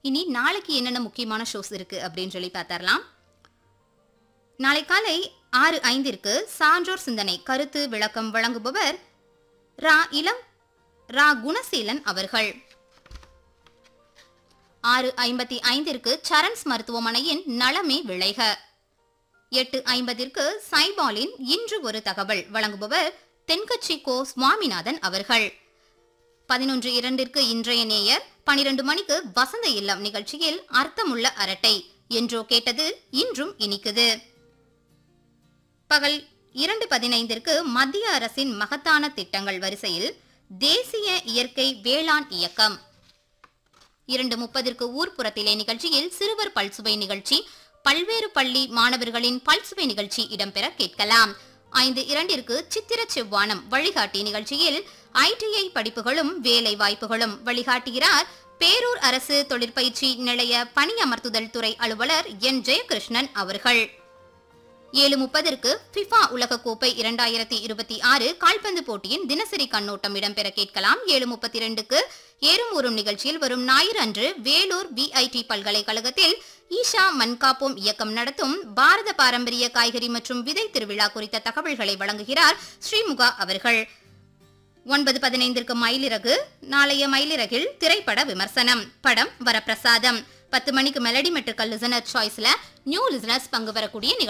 இனி நாளைக்கு என்னென்ன முக்கியமான ஷோஸ் இருக்கு அப்படின்னு சொல்லி பார்த்தரலாம் நாளை காலை ஆறு ஐந்திற்கு சான்றோர் சிந்தனை கருத்து விளக்கம் வழங்குபவர் ரா இளம் ரா குணசீலன் அவர்கள் ஆறு ஐம்பத்தி ஐந்திற்கு சரண்ஸ் மருத்துவமனையின் நலமே விளைக எட்டு ஐம்பதிற்கு சைபாலின் இன்று ஒரு தகவல் வழங்குபவர் தென்கட்சி கோ சுவாமிநாதன் அவர்கள் பதினொன்று இரண்டிற்கு இன்றைய நேயர் பனிரெண்டு மணிக்கு வசந்த இல்லம் நிகழ்ச்சியில் அர்த்தமுள்ள அரட்டை என்றோ கேட்டது இன்றும் இனிக்குது பகல் இரண்டு பதினைந்திற்கு மத்திய அரசின் மகத்தான திட்டங்கள் வரிசையில் தேசிய இயற்கை வேளாண் இயக்கம் இரண்டு முப்பதிற்கு ஊர்ப்புறத்திலே நிகழ்ச்சியில் சிறுவர் பல்சுவை நிகழ்ச்சி பல்வேறு பள்ளி மாணவர்களின் பல்சுவை நிகழ்ச்சி இடம்பெற கேட்கலாம் ஐந்து இரண்டிற்கு சித்திர செவ்வானம் வழிகாட்டி நிகழ்ச்சியில் ஐடிஐ படிப்புகளும் வேலை வாய்ப்புகளும் வழிகாட்டுகிறார் பேரூர் அரசு தொழிற்பயிற்சி நிலைய பணியமர்த்துதல் துறை அலுவலர் என் ஜெயகிருஷ்ணன் அவர்கள் ஏழு முப்பதற்கு ஃபிஃபா உலகக்கோப்பை இரண்டாயிரத்தி இருபத்தி ஆறு கால்பந்து போட்டியின் தினசரி கண்ணோட்டம் இடம்பெற கேட்கலாம் ஏழு முப்பத்தி இரண்டுக்கு ஏறும் ஊறும் நிகழ்ச்சியில் வரும் ஞாயிறு அன்று வேலூர் பிஐடி பல்கலைக்கழகத்தில் ஈஷா மன்காப்போம் இயக்கம் நடத்தும் பாரத பாரம்பரிய காய்கறி மற்றும் விதை திருவிழா குறித்த தகவல்களை வழங்குகிறார் ஸ்ரீமுகா அவர்கள் ஒன்பது பதினைந்திற்கு மயிலிறகு நாளைய மயிலிறகில் திரைப்பட விமர்சனம் படம் வரப்பிரசாதம் பத்து மணிக்கு மெலடி மெட்ரிக்கல் லிசனர் சாய்ஸ்ல நியூ லிசனர்ஸ் பங்கு பெறக்கூடிய நிகழ்ச்சி